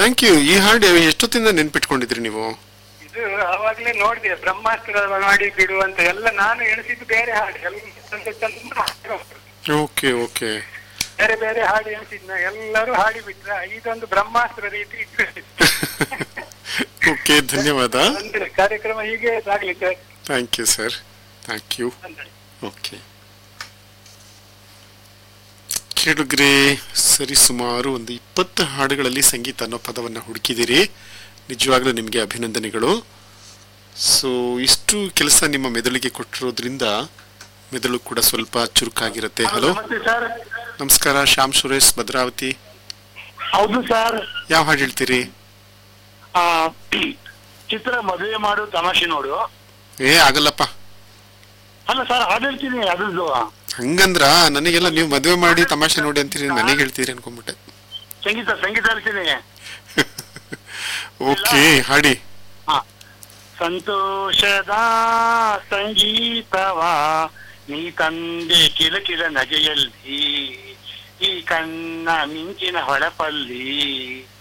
Thank you ಈ ಹಾಡು ಎಷ್ಟೊತ್ತಿಂದ ನೆನ್ಪಿಟ್ಕೊಂಡಿದ್ರಿ ನೀವು ಇದು ಆವಾಗ್ಲೇ ನೋಡಿದೆ ಬ್ರಹ್ಮಾಸ್ತ್ರ ಮಾಡಿ ಬಿಡು ಅಂತ ಎಲ್ಲ ನಾನು ಎಣಿಸಿದ್ದು ಬೇರೆ ಹಾಡು ಎಲ್ಲ ಚಂದ ಚಂದ ಹಾಡು. ಓಕೆ ಓಕೆ ಬೇರೆ ಬೇರೆ ಹಾಡು ಎಣಿಸಿದ್ನ ಎಲ್ಲರೂ ಹಾಡಿ ಬಿಟ್ರ ಇದೊಂದು ಬ್ರಹ್ಮಾಸ್ತ್ರ ರೀತಿ ಇಟ್ಕೊಂಡಿದ್ದು. ಓಕೆ ಧನ್ಯವಾದ ಅಂದ್ರೆ ಕಾರ್ಯಕ್ರಮ ಹೀಗೆ ಸಾಗ್ಲಿಕ್ಕೆ thank you sir thank you ಅಂತ ಓಕೆ ಕೇಳುಗ್ರೆ ಸರಿ ಸುಮಾರು ಒಂದು ಇಪ್ಪತ್ತು ಹಾಡುಗಳಲ್ಲಿ ಸಂಗೀತ ಅನ್ನೋ ಪದವನ್ನು ಹುಡುಕಿದಿರಿ ನಿಜವಾಗ್ಲೂ ನಿಮಗೆ ಅಭಿನಂದನೆಗಳು ಸೊ ಇಷ್ಟು ಕೆಲಸ ನಿಮ್ಮ ಮೆದುಳಿಗೆ ಕೊಟ್ಟಿರೋದ್ರಿಂದ ಮೆದುಳು ಕೂಡ ಸ್ವಲ್ಪ ಚುರುಕಾಗಿರುತ್ತೆ ಹಲೋ ನಮಸ್ತೆ ಸರ್ ನಮಸ್ಕಾರ ಶ್ಯಾಮ್ ಸುರೇಶ್ ಭದ್ರಾವತಿ ಹೌದು ಸರ್ ಯಾವ ಹಾಡು ಹೇಳ್ತೀರಿ ಆ, ಚಿತ್ರ ಮದುವೆ ಮಾಡು ತಮಾಷೆ ನೋಡು ಏ ಆಗಲ್ಲಪ್ಪ ಅಲ್ಲ ಸರ್ ಹಾಡು ಹೇಳ್ತೀನಿ ಅದ್ರದ್ದು ಹಂಗಂದ್ರ ನನಗೆಲ್ಲ ನೀವು ಮದುವೆ ಮಾಡಿ ತಮಾಷೆ ನೋಡಿ ಅಂತೀರಿ ನನಗೆ ಹೇಳ್ತೀರಿ ಅನ್ಕೊಂಬಿಟ್ಟೆ ಸಂಗೀತ ಸಂಗೀತ ಹೇಳ್ತೀನಿ ಓಕೆ ಹಾಡಿ ಆ, ಸಂತೋಷದ ಸಂಗೀತವ ನೀ ತಂದೆ ಕಿಲಕಿಲ ನಗೆಯಲ್ಲಿ ಈ ಕಣ್ಣ ಮಿಂಚಿನ ಹೊಳಪಲ್ಲಿ